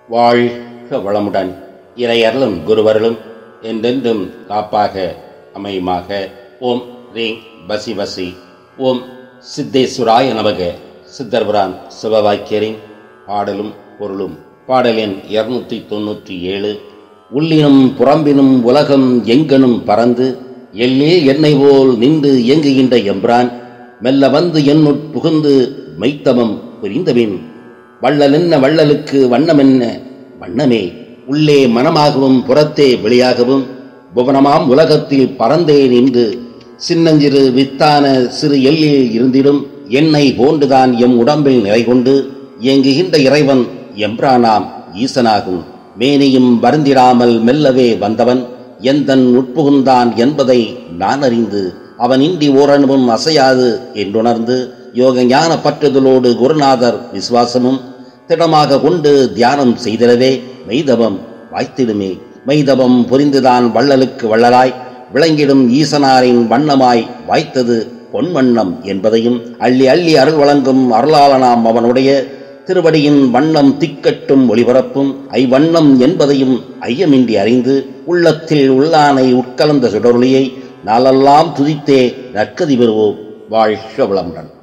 வாழ்க வளமுடன் இறையர்களும் குருவர்களும் என்றென்றும் காப்பாக அமையுமாக ஓம் ரீங் பசி பசி ஓம் சித்தேஸ்வராய நமக சித்தர்புரான் சிவவாக்கியரின் பாடலும் பொருளும் பாடல் எண் இருநூற்றி தொண்ணூற்றி ஏழு உள்ளினும் புறம்பினும் உலகம் எங்கனும் பறந்து எல்லே என்னை போல் நின்று இயங்குகின்ற எம்பிரான் மெல்ல வந்து என்னுட் புகுந்து மெய்த்தவம் புரிந்தபின் வள்ளலென்ன வள்ளலுக்கு வண்ணமென்ன வண்ணமே உள்ளே மனமாகவும் புறத்தே வெளியாகவும் புவனமாம் உலகத்தில் பறந்தே நின்று சின்னஞ்சிறு வித்தான சிறு எல்லில் இருந்திடும் என்னை போன்றுதான் எம் உடம்பில் நிலை கொண்டு இயங்குகின்ற இறைவன் எம்ப்ரானாம் ஈசனாகும் மேனியும் வருந்திடாமல் மெல்லவே வந்தவன் எந்தன் உட்புகுந்தான் என்பதை நான் அறிந்து அவன் இன்றி ஓரணுவும் அசையாது என்றுணர்ந்து யோக ஞான பற்றுதலோடு குருநாதர் விசுவாசமும் திடமாக கொண்டு தியானம் செய்திடவே மெய்தவம் வாய்த்திடுமே மெய்தவம் புரிந்துதான் வள்ளலுக்கு வள்ளலாய் விளங்கிடும் ஈசனாரின் வண்ணமாய் வாய்த்தது பொன்வண்ணம் என்பதையும் அள்ளி அள்ளி அருள் வழங்கும் அருளாளனாம் அவனுடைய திருவடியின் வண்ணம் திக்கட்டும் ஒளிபரப்பும் ஐவண்ணம் என்பதையும் ஐயமின்றி அறிந்து உள்ளத்தில் உள்ளானை உட்கலந்த சுடரொளியை நாளெல்லாம் துதித்தே நற்கதி பெறுவோம் வாழ்க வளமுடன்